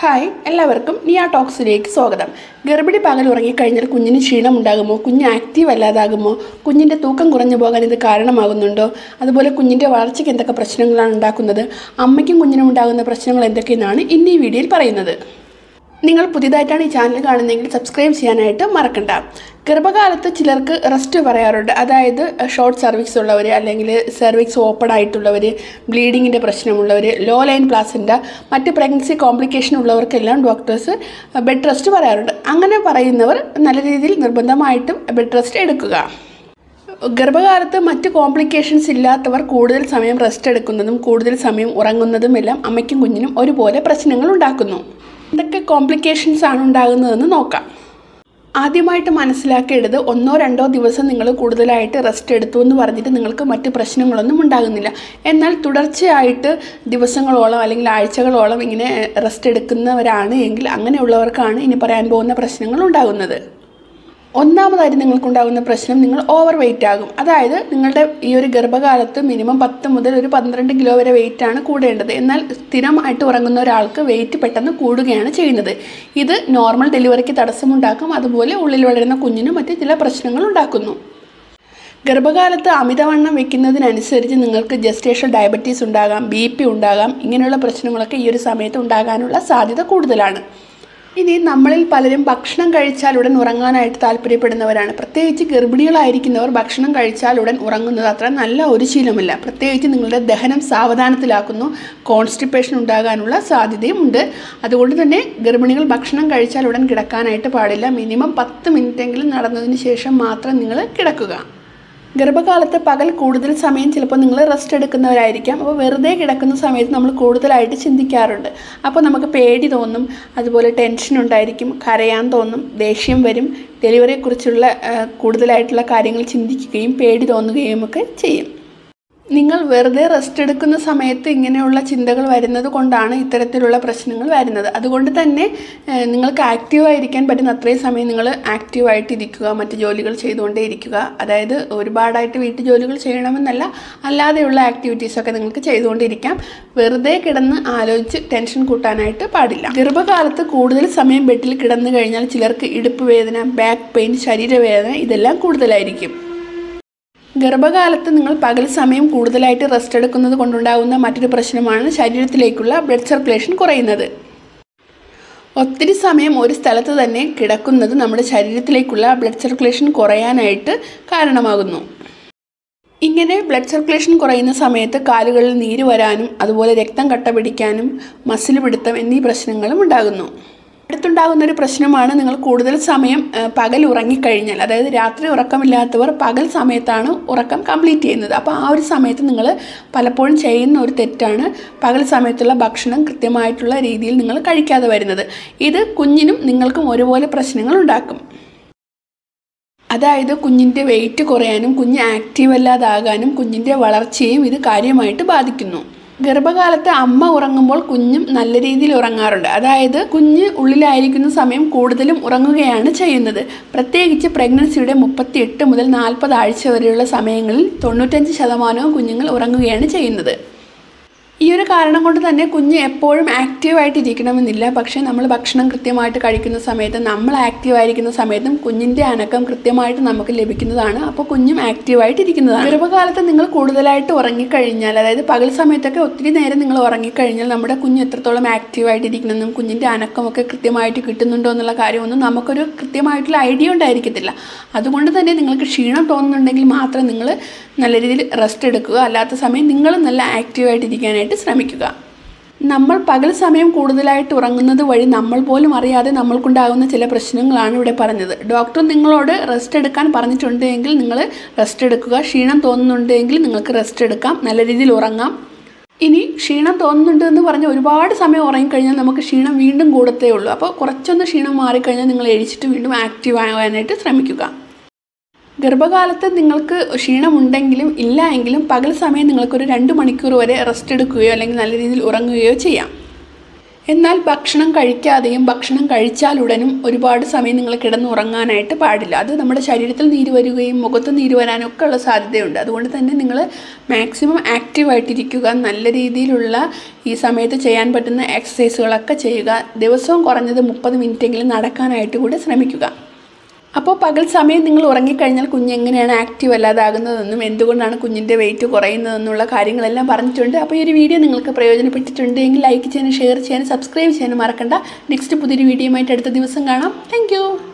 hi എല്ലാവർക്കും നിയ ടോക്സിലേക്ക് സ്വാഗതം ഗർഭിണി പകൽ ഉറങ്ങിക്കഴിഞ്ഞാൽ കുഞ്ഞിന് ക്ഷീണമുണ്ടാകുമോ കുഞ്ഞ് ആക്റ്റീവ് അല്ലാതാകുമോ കുഞ്ഞിൻ്റെ തൂക്കം കുറഞ്ഞു പോകാൻ ഇത് കാരണമാകുന്നുണ്ടോ അതുപോലെ കുഞ്ഞിൻ്റെ വളർച്ചയ്ക്ക് എന്തൊക്കെ പ്രശ്നങ്ങളാണ് ഉണ്ടാക്കുന്നത് അമ്മയ്ക്കും കുഞ്ഞിനും ഉണ്ടാകുന്ന പ്രശ്നങ്ങൾ എന്തൊക്കെയെന്നാണ് ഇന്ന് ഈ വീഡിയോയിൽ പറയുന്നത് നിങ്ങൾ പുതിയതായിട്ടാണ് ഈ ചാനൽ കാണുന്നതെങ്കിൽ സബ്സ്ക്രൈബ് ചെയ്യാനായിട്ട് മറക്കണ്ട ഗർഭകാലത്ത് ചിലർക്ക് റെസ്റ്റ് പറയാറുണ്ട് അതായത് ഷോർട്ട് സർവീക്സ് ഉള്ളവർ അല്ലെങ്കിൽ സർവീക്സ് ഓപ്പൺ ആയിട്ടുള്ളവർ ബ്ലീഡിങ്ങിൻ്റെ പ്രശ്നമുള്ളവർ ലോ ലൈൻ പ്ലാസിൻ്റ മറ്റ് പ്രഗ്നൻസി കോംപ്ലിക്കേഷൻ ഉള്ളവർക്കെല്ലാം ഡോക്ടേഴ്സ് ബെഡ് റെസ്റ്റ് പറയാറുണ്ട് അങ്ങനെ പറയുന്നവർ നല്ല രീതിയിൽ നിർബന്ധമായിട്ടും ബെഡ് റെസ്റ്റ് എടുക്കുക ഗർഭകാലത്ത് മറ്റ് കോംപ്ലിക്കേഷൻസ് ഇല്ലാത്തവർ കൂടുതൽ സമയം റെസ്റ്റ് എടുക്കുന്നതും കൂടുതൽ സമയം ഉറങ്ങുന്നതും എല്ലാം അമ്മയ്ക്കും കുഞ്ഞിനും ഒരുപോലെ പ്രശ്നങ്ങൾ ഉണ്ടാക്കുന്നു എന്തൊക്കെ കോംപ്ലിക്കേഷൻസ് ആണ് ഉണ്ടാകുന്നതെന്ന് നോക്കാം ആദ്യമായിട്ട് മനസ്സിലാക്കേണ്ടത് ഒന്നോ രണ്ടോ ദിവസം നിങ്ങൾ കൂടുതലായിട്ട് റെസ്റ്റ് എടുത്തു എന്ന് പറഞ്ഞിട്ട് നിങ്ങൾക്ക് മറ്റ് പ്രശ്നങ്ങളൊന്നും ഉണ്ടാകുന്നില്ല എന്നാൽ തുടർച്ചയായിട്ട് ദിവസങ്ങളോളം അല്ലെങ്കിൽ ആഴ്ചകളോളം ഇങ്ങനെ റെസ്റ്റ് എടുക്കുന്നവരാണ് എങ്കിൽ അങ്ങനെയുള്ളവർക്കാണ് ഇനി പറയാൻ പോകുന്ന പ്രശ്നങ്ങൾ ഉണ്ടാകുന്നത് ഒന്നാമതായിട്ട് നിങ്ങൾക്കുണ്ടാകുന്ന പ്രശ്നം നിങ്ങൾ ഓവർ വെയിറ്റ് ആകും അതായത് നിങ്ങളുടെ ഈ ഒരു ഗർഭകാലത്ത് മിനിമം പത്ത് മുതൽ ഒരു പന്ത്രണ്ട് കിലോ വരെ വെയിറ്റ് ആണ് കൂടേണ്ടത് എന്നാൽ സ്ഥിരമായിട്ട് ഉറങ്ങുന്ന ഒരാൾക്ക് വെയിറ്റ് പെട്ടെന്ന് കൂടുകയാണ് ചെയ്യുന്നത് ഇത് നോർമൽ ഡെലിവറിക്ക് തടസ്സമുണ്ടാക്കും അതുപോലെ ഉള്ളിൽ വളരുന്ന കുഞ്ഞിനും മറ്റ് ചില പ്രശ്നങ്ങൾ ഉണ്ടാക്കുന്നു ഗർഭകാലത്ത് അമിതവണ്ണം വെക്കുന്നതിനനുസരിച്ച് നിങ്ങൾക്ക് ജസ്റ്റേഷൻ ഡയബറ്റീസ് ഉണ്ടാകാം ബി പി ഉണ്ടാകാം ഇങ്ങനെയുള്ള പ്രശ്നങ്ങളൊക്കെ ഈ ഒരു സമയത്ത് ഉണ്ടാകാനുള്ള സാധ്യത കൂടുതലാണ് ഇനി നമ്മളിൽ പലരും ഭക്ഷണം കഴിച്ചാൽ ഉടൻ ഉറങ്ങാനായിട്ട് താല്പര്യപ്പെടുന്നവരാണ് പ്രത്യേകിച്ച് ഗർഭിണികളായിരിക്കുന്നവർ ഭക്ഷണം കഴിച്ചാൽ ഉടൻ ഉറങ്ങുന്നത് അത്ര നല്ല ഒരു ശീലമല്ല പ്രത്യേകിച്ച് നിങ്ങളുടെ ദഹനം സാവധാനത്തിലാക്കുന്നു കോൺസ്റ്റിപ്പേഷൻ ഉണ്ടാകാനുള്ള സാധ്യതയും ഉണ്ട് അതുകൊണ്ട് തന്നെ ഗർഭിണികൾ ഭക്ഷണം കഴിച്ചാൽ ഉടൻ കിടക്കാനായിട്ട് പാടില്ല മിനിമം പത്ത് മിനിറ്റെങ്കിലും നടന്നതിന് ശേഷം മാത്രം നിങ്ങൾ കിടക്കുക ഗർഭകാലത്ത് പകൽ കൂടുതൽ സമയം ചിലപ്പോൾ നിങ്ങൾ റെസ്റ്റ് എടുക്കുന്നവരായിരിക്കാം അപ്പോൾ വെറുതെ കിടക്കുന്ന സമയത്ത് നമ്മൾ കൂടുതലായിട്ട് ചിന്തിക്കാറുണ്ട് അപ്പോൾ നമുക്ക് പേടി തോന്നും അതുപോലെ ടെൻഷൻ ഉണ്ടായിരിക്കും കരയാൻ തോന്നും ദേഷ്യം വരും ഡെലിവറിയെക്കുറിച്ചുള്ള കൂടുതലായിട്ടുള്ള കാര്യങ്ങൾ ചിന്തിക്കുകയും പേടി തോന്നുകയും ഒക്കെ ചെയ്യും നിങ്ങൾ വെറുതെ റെസ്റ്റ് എടുക്കുന്ന സമയത്ത് ഇങ്ങനെയുള്ള ചിന്തകൾ വരുന്നത് കൊണ്ടാണ് ഇത്തരത്തിലുള്ള പ്രശ്നങ്ങൾ വരുന്നത് അതുകൊണ്ട് തന്നെ നിങ്ങൾക്ക് ആക്റ്റീവായിരിക്കാൻ പറ്റുന്ന അത്രയും സമയം നിങ്ങൾ ആക്റ്റീവായിട്ട് ഇരിക്കുക മറ്റ് ജോലികൾ ചെയ്തുകൊണ്ടേ ഇരിക്കുക അതായത് ഒരുപാടായിട്ട് വീട്ടു ജോലികൾ ചെയ്യണമെന്നല്ല അല്ലാതെയുള്ള ആക്ടിവിറ്റീസൊക്കെ നിങ്ങൾക്ക് ചെയ്തുകൊണ്ടിരിക്കാം വെറുതെ കിടന്ന് ആലോചിച്ച് ടെൻഷൻ കൂട്ടാനായിട്ട് പാടില്ല ഗർഭകാലത്ത് കൂടുതൽ സമയം ബെഡിൽ കിടന്നു കഴിഞ്ഞാൽ ചിലർക്ക് ഇടുപ്പ് വേദന ബാക്ക് പെയിൻ ശരീരവേദന ഇതെല്ലാം കൂടുതലായിരിക്കും ഗർഭകാലത്ത് നിങ്ങൾ പകൽ സമയം കൂടുതലായിട്ട് റെസ്റ്റ് എടുക്കുന്നത് കൊണ്ടുണ്ടാകുന്ന മറ്റൊരു പ്രശ്നമാണ് ശരീരത്തിലേക്കുള്ള ബ്ലഡ് സർക്കുലേഷൻ കുറയുന്നത് ഒത്തിരി സമയം ഒരു സ്ഥലത്ത് തന്നെ കിടക്കുന്നത് നമ്മുടെ ശരീരത്തിലേക്കുള്ള ബ്ലഡ് സർക്കുലേഷൻ കുറയാനായിട്ട് കാരണമാകുന്നു ഇങ്ങനെ ബ്ലഡ് സർക്കുലേഷൻ കുറയുന്ന സമയത്ത് കാലുകളിൽ നീര് വരാനും അതുപോലെ രക്തം കട്ട പിടിക്കാനും മസിൽ പിടുത്തം എന്നീ പ്രശ്നങ്ങളും ഉണ്ടാകുന്നു അടുത്തുണ്ടാകുന്ന ഒരു പ്രശ്നമാണ് നിങ്ങൾ കൂടുതൽ സമയം പകൽ ഉറങ്ങിക്കഴിഞ്ഞാൽ അതായത് രാത്രി ഉറക്കമില്ലാത്തവർ പകൽ സമയത്താണ് ഉറക്കം കംപ്ലീറ്റ് ചെയ്യുന്നത് അപ്പോൾ ആ ഒരു സമയത്ത് നിങ്ങൾ പലപ്പോഴും ചെയ്യുന്ന ഒരു തെറ്റാണ് പകൽ സമയത്തുള്ള ഭക്ഷണം കൃത്യമായിട്ടുള്ള രീതിയിൽ നിങ്ങൾ കഴിക്കാതെ വരുന്നത് ഇത് കുഞ്ഞിനും നിങ്ങൾക്കും ഒരുപോലെ പ്രശ്നങ്ങൾ ഉണ്ടാക്കും അതായത് കുഞ്ഞിൻ്റെ വെയിറ്റ് കുറയാനും കുഞ്ഞ് ആക്റ്റീവ് അല്ലാതാകാനും കുഞ്ഞിൻ്റെ വളർച്ചയും ഇത് കാര്യമായിട്ട് ബാധിക്കുന്നു ഗർഭകാലത്ത് അമ്മ ഉറങ്ങുമ്പോൾ കുഞ്ഞും നല്ല രീതിയിൽ ഉറങ്ങാറുണ്ട് അതായത് കുഞ്ഞ് ഉള്ളിലായിരിക്കുന്ന സമയം കൂടുതലും ഉറങ്ങുകയാണ് ചെയ്യുന്നത് പ്രത്യേകിച്ച് പ്രഗ്നൻസിയുടെ മുപ്പത്തി എട്ട് മുതൽ നാൽപ്പത് ആഴ്ച വരെയുള്ള സമയങ്ങളിൽ തൊണ്ണൂറ്റഞ്ച് ശതമാനവും കുഞ്ഞുങ്ങൾ ഉറങ്ങുകയാണ് ചെയ്യുന്നത് ഈ ഒരു കാരണം കൊണ്ട് തന്നെ കുഞ്ഞ് എപ്പോഴും ആക്റ്റീവായിട്ട് ഇരിക്കണമെന്നില്ല പക്ഷേ നമ്മൾ ഭക്ഷണം കൃത്യമായിട്ട് കഴിക്കുന്ന സമയത്ത് നമ്മൾ ആക്റ്റീവായിരിക്കുന്ന സമയത്തും കുഞ്ഞിൻ്റെ അനക്കം കൃത്യമായിട്ട് നമുക്ക് ലഭിക്കുന്നതാണ് അപ്പോൾ കുഞ്ഞും ആക്റ്റീവായിട്ട് ഇരിക്കുന്നതാണ് ഗർഭകാലത്ത് നിങ്ങൾ കൂടുതലായിട്ട് ഉറങ്ങിക്കഴിഞ്ഞാൽ അതായത് പകൽ സമയത്തൊക്കെ ഒത്തിരി നേരം നിങ്ങൾ ഉറങ്ങിക്കഴിഞ്ഞാൽ നമ്മുടെ കുഞ്ഞ് എത്രത്തോളം ആക്റ്റീവായിട്ട് ഇരിക്കണമെന്നും കുഞ്ഞിൻ്റെ അനക്കമൊക്കെ കൃത്യമായിട്ട് കിട്ടുന്നുണ്ടോ എന്നുള്ള കാര്യമൊന്നും നമുക്കൊരു കൃത്യമായിട്ടുള്ള ഐഡിയ ഉണ്ടായിരിക്കത്തില്ല അതുകൊണ്ട് തന്നെ നിങ്ങൾക്ക് ക്ഷീണം തോന്നുന്നുണ്ടെങ്കിൽ മാത്രം നിങ്ങൾ നല്ല രീതിയിൽ റെസ്റ്റ് എടുക്കുക അല്ലാത്ത സമയം നിങ്ങൾ നല്ല ആക്റ്റീവായിട്ട് ഇരിക്കാനായിട്ട് ശ്രമിക്കുക നമ്മൾ പകൽ സമയം കൂടുതലായിട്ട് ഉറങ്ങുന്നത് വഴി നമ്മൾ പോലും അറിയാതെ നമ്മൾക്കുണ്ടാകുന്ന ചില പ്രശ്നങ്ങളാണ് ഇവിടെ പറഞ്ഞത് ഡോക്ടർ നിങ്ങളോട് റെസ്റ്റ് എടുക്കാൻ പറഞ്ഞിട്ടുണ്ടെങ്കിൽ നിങ്ങൾ റെസ്റ്റ് എടുക്കുക ക്ഷീണം തോന്നുന്നുണ്ടെങ്കിൽ നിങ്ങൾക്ക് റെസ്റ്റ് എടുക്കാം നല്ല രീതിയിൽ ഉറങ്ങാം ഇനി ക്ഷീണം തോന്നുന്നുണ്ട് എന്ന് പറഞ്ഞ് ഒരുപാട് സമയം ഉറങ്ങിക്കഴിഞ്ഞാൽ നമുക്ക് ക്ഷീണം വീണ്ടും കൂടത്തേ ഉള്ളൂ അപ്പോൾ കുറച്ചൊന്ന് ക്ഷീണം മാറിക്കഴിഞ്ഞാൽ നിങ്ങൾ എഴിച്ചിട്ട് വീണ്ടും ആക്റ്റീവ് ആകാനായിട്ട് ശ്രമിക്കുക ഗർഭകാലത്ത് നിങ്ങൾക്ക് ക്ഷീണമുണ്ടെങ്കിലും ഇല്ല എങ്കിലും പകൽ സമയം നിങ്ങൾക്കൊരു രണ്ട് മണിക്കൂർ വരെ റെസ്റ്റ് എടുക്കുകയോ അല്ലെങ്കിൽ നല്ല രീതിയിൽ ഉറങ്ങുകയോ ചെയ്യാം എന്നാൽ ഭക്ഷണം കഴിക്കാതെയും ഭക്ഷണം കഴിച്ചാലുടനും ഒരുപാട് സമയം നിങ്ങൾ കിടന്നുറങ്ങാനായിട്ട് പാടില്ല അത് നമ്മുടെ ശരീരത്തിൽ നീര് വരികയും മുഖത്ത് നീര് വരാനും ഒക്കെ ഉള്ള സാധ്യതയുണ്ട് അതുകൊണ്ട് തന്നെ നിങ്ങൾ മാക്സിമം ആക്റ്റീവായിട്ടിരിക്കുക നല്ല രീതിയിലുള്ള ഈ സമയത്ത് ചെയ്യാൻ പറ്റുന്ന എക്സസൈസുകളൊക്കെ ചെയ്യുക ദിവസവും കുറഞ്ഞത് മുപ്പത് മിനിറ്റെങ്കിലും നടക്കാനായിട്ട് കൂടെ ശ്രമിക്കുക അപ്പോൾ പകൽ സമയം നിങ്ങൾ ഉറങ്ങിക്കഴിഞ്ഞാൽ കുഞ്ഞ് എങ്ങനെയാണ് ആക്റ്റീവ് അല്ലാതാകുന്നതെന്നും എന്തുകൊണ്ടാണ് കുഞ്ഞിൻ്റെ വെയിറ്റ് കുറയുന്നതെന്നുള്ള കാര്യങ്ങളെല്ലാം പറഞ്ഞിട്ടുണ്ട് അപ്പോൾ ഈ ഒരു വീഡിയോ നിങ്ങൾക്ക് പ്രയോജനപ്പെട്ടിട്ടുണ്ടെങ്കിൽ ലൈക്ക് ചെയ്യാനും ഷെയർ ചെയ്യാനും സബ്സ്ക്രൈബ് ചെയ്യാനും മറക്കണ്ട നെക്സ്റ്റ് പുതിയൊരു വീഡിയോയുമായിട്ട് അടുത്ത ദിവസം കാണാം താങ്ക്